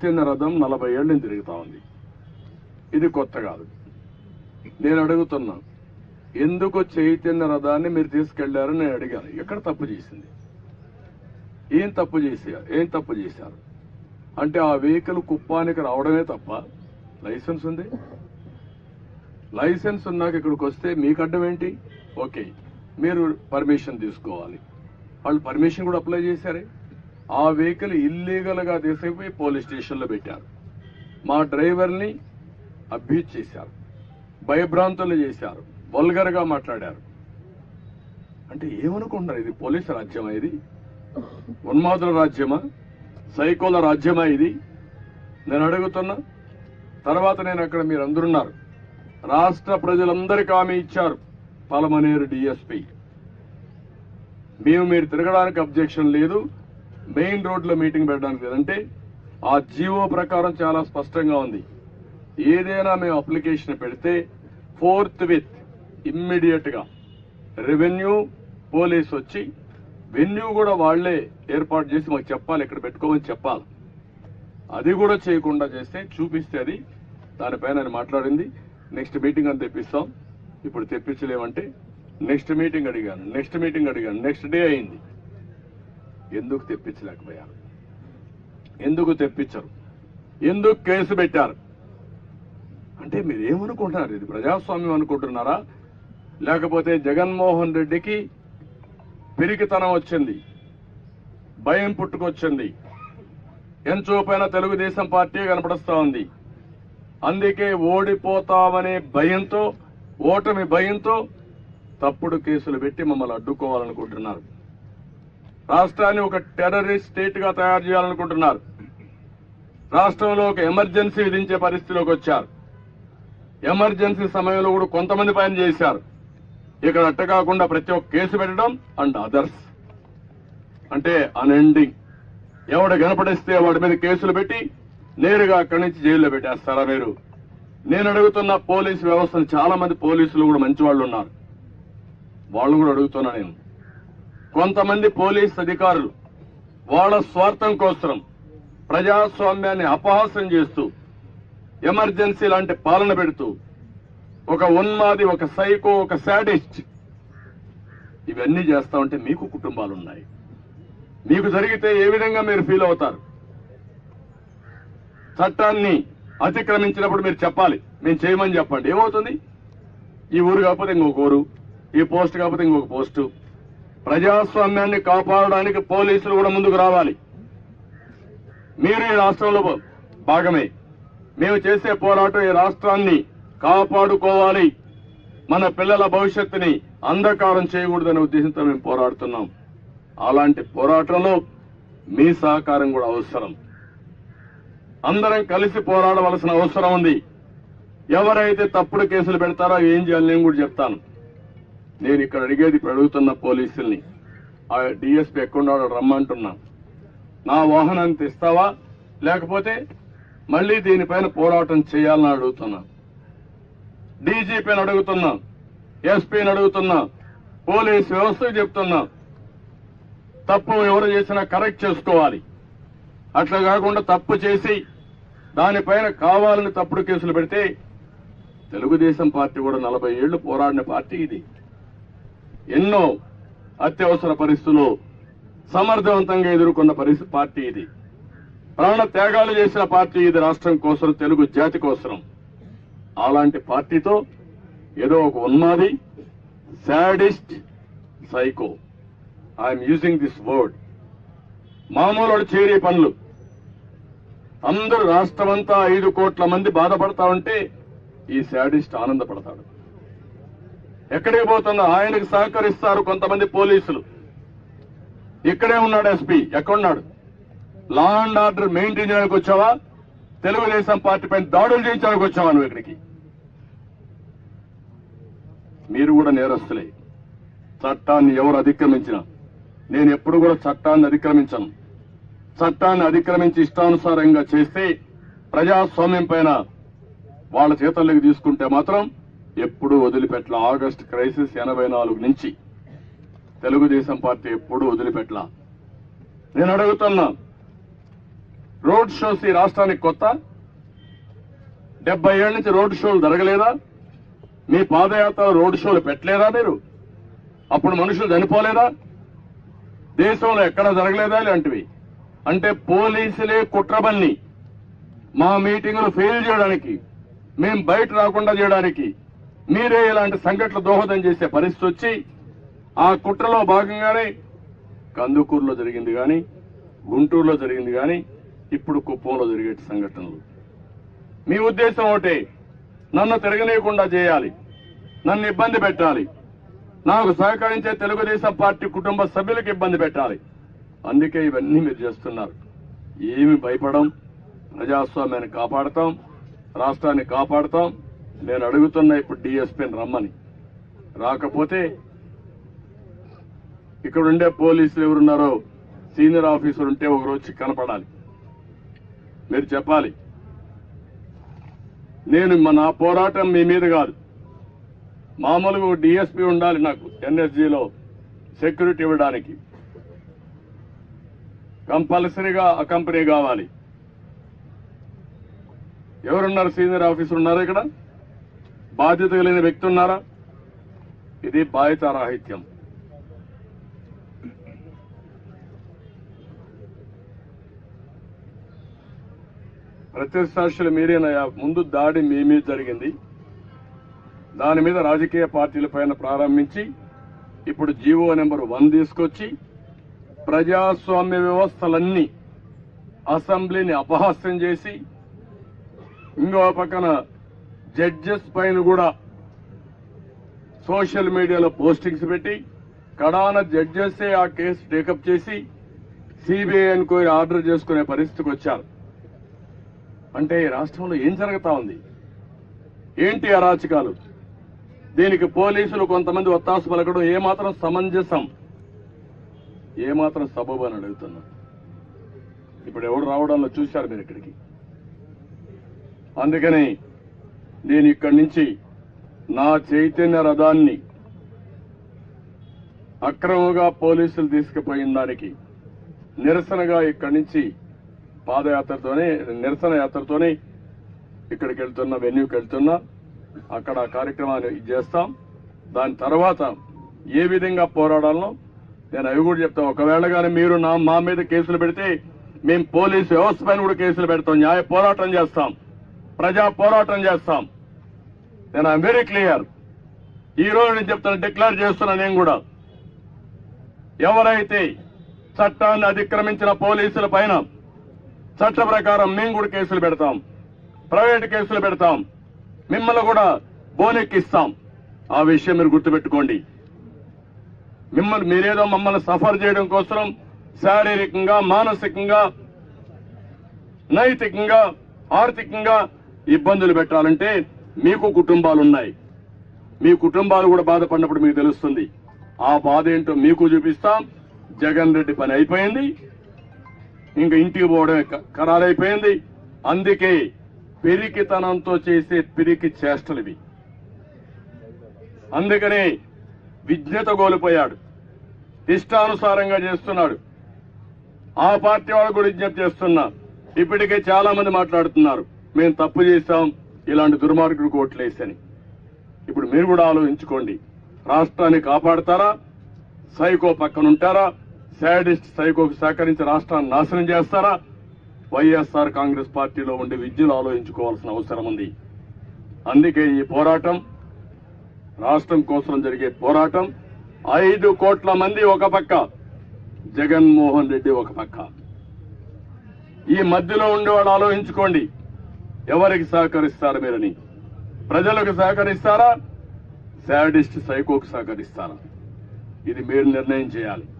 చైతన్య రథం నలభై ఏళ్ళ నుంచి తిరుగుతా ఉంది ఇది కొత్త కాదు నేను అడుగుతున్నా ఎందుకు చైతన్య రథాన్ని మీరు తీసుకెళ్లారని నేను అడిగాను ఎక్కడ తప్పు చేసింది ఏం తప్పు చేశారు ఏం తప్పు చేశారు అంటే ఆ వెహికల్ కుప్పానికి రావడమే తప్ప లైసెన్స్ ఉంది లైసెన్స్ ఉన్నాక ఇక్కడికి వస్తే మీకు అడ్డం ఏంటి ఓకే మీరు పర్మిషన్ తీసుకోవాలి వాళ్ళు పర్మిషన్ కూడా అప్లై చేశారే ఆ వెహికల్ ఇల్లీగల్ గా తీసుకుపోయి పోలీస్ స్టేషన్లో పెట్టారు మా డ్రైవర్ని అబ్యూజ్ చేశారు భయభ్రాంతులు చేశారు వల్గర్ గా మాట్లాడారు అంటే ఏమనుకుంటున్నారు ఇది పోలీసు రాజ్యమా ఇది ఉన్మాదుల రాజ్యమా సైకోల రాజ్యమా ఇది నేను అడుగుతున్నా తర్వాత నేను అక్కడ మీరు అందరున్నారు రాష్ట్ర ప్రజలందరికీ హామీ ఇచ్చారు పలమనేరు డిఎస్పి మేము మీరు తిరగడానికి అబ్జెక్షన్ లేదు మెయిన్ రోడ్లో మీటింగ్ పెట్టడానికి లేదంటే ఆ జీవో ప్రకారం చాలా స్పష్టంగా ఉంది ఏదైనా మేము అప్లికేషన్ పెడితే ఫోర్త్ విత్ ఇమ్మీడియట్ గా రెవెన్యూ పోలీస్ వచ్చి వెన్యూ కూడా వాళ్లే ఏర్పాటు చేసి మాకు చెప్పాలి ఇక్కడ పెట్టుకోమని చెప్పాలి అది కూడా చేయకుండా చేస్తే చూపిస్తే అది దానిపైన ఆయన మాట్లాడింది నెక్స్ట్ మీటింగ్ అని తెప్పిస్తాం ఇప్పుడు తెప్పించలేమంటే నెక్స్ట్ మీటింగ్ అడిగాను నెక్స్ట్ మీటింగ్ అడిగాను నెక్స్ట్ డే అయింది ఎందుకు తెప్పించలేకపోయారు ఎందుకు తెప్పించరు ఎందుకు కేసు పెట్టారు అంటే మీరు ఏమనుకుంటున్నారు ఇది ప్రజాస్వామ్యం అనుకుంటున్నారా లేకపోతే జగన్మోహన్ రెడ్డికి పిరికితనం వచ్చింది భయం పుట్టుకొచ్చింది ఎంచోపైన తెలుగుదేశం పార్టీ కనపడుస్తా ఉంది అందుకే ఓడిపోతామనే భయంతో ఓటమి భయంతో తప్పుడు కేసులు పెట్టి మమ్మల్ని అడ్డుకోవాలనుకుంటున్నారు రాష్ట్రాన్ని ఒక టెర్రరిస్ట్ స్టేట్ గా తయారు చేయాలనుకుంటున్నారు రాష్ట్రంలో ఒక ఎమర్జెన్సీ విధించే పరిస్థితిలోకి వచ్చారు ఎమర్జెన్సీ సమయంలో కూడా కొంతమంది పని చేశారు ఇక్కడ అట్ట కాకుండా ప్రతి ఒక్క కేసు పెట్టడం అండ్ అదర్స్ అంటే అన్ఎండింగ్ ఎవడు కనపడిస్తే వాడి మీద కేసులు పెట్టి నేరుగా అక్కడి నుంచి జైల్లో పెట్టేస్తారా మీరు నేను అడుగుతున్న పోలీసు వ్యవస్థను చాలా మంది పోలీసులు కూడా మంచి వాళ్ళు ఉన్నారు వాళ్ళు కూడా అడుగుతున్నా నేను కొంతమంది పోలీస్ అధికారులు వాళ్ళ స్వార్థం కోసం ప్రజాస్వామ్యాన్ని అపహాస్యం చేస్తూ ఎమర్జెన్సీ లాంటి పాలన పెడుతూ ఒక ఉన్మాది ఒక సైకో ఒక శాడిస్ట్ ఇవన్నీ చేస్తా ఉంటే మీకు కుటుంబాలు ఉన్నాయి మీకు జరిగితే ఏ విధంగా మీరు ఫీల్ అవుతారు చట్టాన్ని అతిక్రమించినప్పుడు మీరు చెప్పాలి మేము చేయమని చెప్పండి ఏమవుతుంది ఈ ఊరు కాకపోతే ఇంకొక ఊరు ఈ పోస్ట్ కాకపోతే ఇంకొక పోస్టు ప్రజాస్వామ్యాన్ని కాపాడడానికి పోలీసులు కూడా ముందుకు రావాలి మీరు ఈ రాష్ట్రంలో భాగమే మేము చేసే పోరాటం ఈ రాష్ట్రాన్ని కాపాడుకోవాలి మన పిల్లల భవిష్యత్తుని అంధకారం చేయకూడదనే ఉద్దేశంతో మేము పోరాడుతున్నాం అలాంటి పోరాటంలో మీ సహకారం కూడా అవసరం అందరం కలిసి పోరాడవలసిన అవసరం ఉంది ఎవరైతే తప్పుడు కేసులు పెడతారో ఏం చేయాలి నేను కూడా చెప్తాను నేను ఇక్కడ అడిగేది ఇప్పుడు అడుగుతున్న పోలీసుల్ని ఆ డిఎస్పీ ఎక్కడున్నాడో రమ్మంటున్నా నా వాహనాన్ని తెస్తావా లేకపోతే మళ్ళీ దీనిపైన పోరాటం చేయాలని అడుగుతున్నా డీజీపీని అడుగుతున్నా ఎస్పీని అడుగుతున్నా పోలీస్ వ్యవస్థకు చెప్తున్నా తప్పు ఎవరు చేసినా కరెక్ట్ చేసుకోవాలి అట్లా కాకుండా తప్పు చేసి దానిపైన కావాలని తప్పుడు కేసులు పెడితే తెలుగుదేశం పార్టీ కూడా నలభై ఏళ్లు పోరాడిన పార్టీ ఇది ఎన్నో అత్యవసర పరిస్థితుల్లో సమర్థవంతంగా ఎదుర్కొన్న పరిస్థితి పార్టీ ఇది ప్రాణ త్యాగాలు చేసిన పార్టీ ఇది రాష్ట్రం కోసం తెలుగు జాతి కోసం అలాంటి పార్టీతో ఏదో ఒక ఉన్మాది sadist psycho I'm using this word మామూలు చేరే పనులు అందరూ రాష్ట్రమంతా ఐదు కోట్ల మంది బాధపడతా ఉంటే ఈ శాడిస్ట్ ఆనందపడతాడు ఎక్కడికి పోతున్నా ఆయనకు సహకరిస్తారు కొంతమంది పోలీసులు ఇక్కడే ఉన్నాడు ఎస్పీ ఎక్కడున్నాడు లా అండ్ ఆర్డర్ మెయింటైన్ చేయడానికి వచ్చావా తెలుగుదేశం పార్టీ పైన దాడులు చేయించడానికి వచ్చావా నువ్వు ఇక్కడికి మీరు కూడా నేరస్తులే చట్టాన్ని ఎవరు అతిక్రమించినా నేను ఎప్పుడు కూడా చట్టాన్ని అతిక్రమించను చట్టాన్ని అతిక్రమించి ఇష్టానుసారంగా చేస్తే ప్రజాస్వామ్యం పైన వాళ్ళ చేతల్లోకి తీసుకుంటే మాత్రం ఎప్పుడూ వదిలిపెట్టల ఆగస్ట్ క్రైసిస్ ఎనభై నాలుగు నుంచి తెలుగుదేశం పార్టీ ఎప్పుడూ వదిలిపెట్టల నేను అడుగుతున్నా రోడ్ షోస్ ఈ రాష్ట్రానికి కొత్త డెబ్బై ఏళ్ళ నుంచి రోడ్ షోలు జరగలేదా మీ పాదయాత్ర రోడ్ షోలు పెట్టలేదా మీరు అప్పుడు మనుషులు చనిపోలేదా దేశంలో ఎక్కడ జరగలేదా ఇలాంటివి అంటే పోలీసులే కుట్రబన్ని మా మీటింగులు ఫెయిల్ చేయడానికి మేం బయట రాకుండా చేయడానికి మీరే ఇలాంటి సంఘటనలు దోహదం చేసే పరిస్థితి వచ్చి ఆ కుట్రలో భాగంగానే కందుకూరులో జరిగింది కానీ గుంటూరులో జరిగింది కానీ ఇప్పుడు కుప్పంలో జరిగే సంఘటనలు మీ ఉద్దేశం ఒకటే నన్ను తిరగనీయకుండా చేయాలి నన్ను ఇబ్బంది పెట్టాలి నాకు సహకరించే తెలుగుదేశం పార్టీ కుటుంబ సభ్యులకు ఇబ్బంది పెట్టాలి అందుకే ఇవన్నీ మీరు చేస్తున్నారు ఏమి భయపడం ప్రజాస్వామ్యాన్ని కాపాడతాం రాష్ట్రాన్ని కాపాడతాం నేను అడుగుతున్నా ఇప్పుడు డిఎస్పీని రమ్మని రాకపోతే ఇక్కడ ఉండే పోలీసులు ఎవరున్నారో సీనియర్ ఆఫీసర్ ఉంటే ఒకరోజు వచ్చి కనపడాలి మీరు చెప్పాలి నేను మా- నా పోరాటం మీ మీద కాదు మామూలుగా డిఎస్పీ ఉండాలి నాకు ఎన్ఎస్జీలో సెక్యూరిటీ ఇవ్వడానికి కంపల్సరీగా ఆ కంపెనీ కావాలి ఎవరున్నారు సీనియర్ ఆఫీసర్ ఉన్నారా ఇక్కడ బాధ్యత కలిగిన వ్యక్తి ఉన్నారా ఇది బాధ్యత రాహిత్యం ప్రత్యక్షాక్షులు మీరేనయ్యా ముందు దాడి మీ మీద జరిగింది దాని మీద రాజకీయ పార్టీల పైన ప్రారంభించి ఇప్పుడు జీవో నెంబర్ వన్ తీసుకొచ్చి ప్రజాస్వామ్య వ్యవస్థలన్నీ అసెంబ్లీని అపహాస్యం చేసి ఇంకో పక్కన జడ్జెస్ పైన కూడా సోషల్ మీడియాలో పోస్టింగ్స్ పెట్టి కడాన జడ్జెసే ఆ కేసు టేకప్ చేసి సిబిఐ ఎంక్వైరీ ఆర్డర్ చేసుకునే పరిస్థితికి వచ్చారు అంటే ఈ రాష్ట్రంలో ఏం జరుగుతా ఉంది ఏంటి అరాచకాలు దీనికి పోలీసులు కొంతమంది ఒత్తాసు పలకడం ఏమాత్రం సమంజసం ఏమాత్రం సబబు అని అడుగుతున్నా ఇప్పుడు ఎవడు రావడంలో చూశారు మీరు ఇక్కడికి అందుకని నేను ఇక్కడి నుంచి నా చైతన్య రథాన్ని అక్రమంగా పోలీసులు తీసుకుపోయిన దానికి నిరసనగా ఇక్కడి నుంచి పాదయాత్రతోనే నిరసన యాత్రతోనే ఇక్కడికి వెళ్తున్నా వెన్యూకి వెళ్తున్నా అక్కడ ఆ కార్యక్రమాన్ని చేస్తాం దాని తర్వాత ఏ విధంగా పోరాడాలనో నేను అవి కూడా చెప్తాను ఒకవేళ కానీ మీరు నా మా మీద కేసులు పెడితే మేము పోలీసు వ్యవస్థ పైన కూడా కేసులు పెడతాం న్యాయ పోరాటం చేస్తాం ప్రజా పోరాటం చేస్తాం నేను ఐఎమ్ వెరీ క్లియర్ ఈ రోజు నేను చెప్తాను డిక్లేర్ చేస్తున్నా నేను కూడా ఎవరైతే చట్టాన్ని అతిక్రమించిన పోలీసుల పైన చట్ట ప్రకారం మేము కూడా కేసులు పెడతాం ప్రైవేట్ కేసులు పెడతాం మిమ్మల్ని కూడా బోనెక్కిస్తాం ఆ విషయం మీరు గుర్తుపెట్టుకోండి మిమ్మల్ని మీరేదో మమ్మల్ని సఫర్ చేయడం కోసం శారీరకంగా మానసికంగా నైతికంగా ఆర్థికంగా ఇబ్బందులు పెట్టాలంటే మీకు కుటుంబాలు ఉన్నాయి మీ కుటుంబాలు కూడా బాధపడినప్పుడు మీకు తెలుస్తుంది ఆ బాధ ఏంటో మీకు చూపిస్తాం జగన్ రెడ్డి పని అయిపోయింది ఇంకా ఇంటికి పోవడమే క- ఖరారైపోయింది అందుకే పిరికితనంతో చేసే పిరికి చేష్టలు ఇవి అందుకనే విజ్ఞత కోల్పోయాడు ఇష్టానుసారంగా చేస్తున్నాడు ఆ పార్టీ వాళ్ళు కూడా విజ్ఞప్తి చేస్తున్నా ఇప్పటికే చాలా మంది మాట్లాడుతున్నారు మేము తప్పు చేశాం ఇలాంటి దుర్మార్గుడికి ఓట్లేసని ఇప్పుడు మీరు కూడా ఆలోచించుకోండి రాష్ట్రాన్ని కాపాడతారా సైకో పక్కన ఉంటారా శాడిస్ట్ సైకోకు సహకరించి రాష్ట్రాన్ని నాశనం చేస్తారా వైఎస్ఆర్ కాంగ్రెస్ పార్టీలో ఉండే విద్యలు ఆలోచించుకోవాల్సిన అవసరం ఉంది అందుకే ఈ పోరాటం రాష్ట్రం కోసం జరిగే పోరాటం ఐదు కోట్ల మంది ఒక పక్క జగన్మోహన్ రెడ్డి ఒక పక్క ఈ మధ్యలో ఉండేవాడు ఆలోచించుకోండి ఎవరికి సహకరిస్తారు మీరని ప్రజలకు సహకరిస్తారా శాడిస్ట్ సైకోకు సహకరిస్తారా ఇది మీరు నిర్ణయం చేయాలి